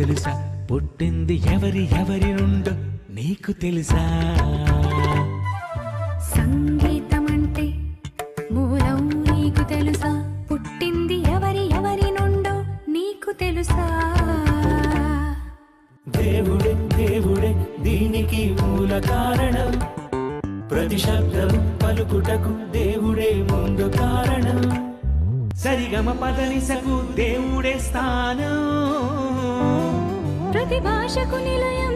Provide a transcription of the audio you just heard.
తెలుసా పుట్టింది ఎవరి ఎవరి నుండో నీకు తెలుసా సంగీతం అంటే మూలం నీకు తెలుసా పుట్టింది ఎవరి ఎవరి నుండో నీకు తెలుసా దేవుడే దేవుడే దీనికి మూల కారణం ప్రతి శబ్దం పలుకుటకు దేవుడే ముందు కారణం సరిగమ పదనిసకు దేవుడే స్థానం ప్రతి భాషకు నిలయం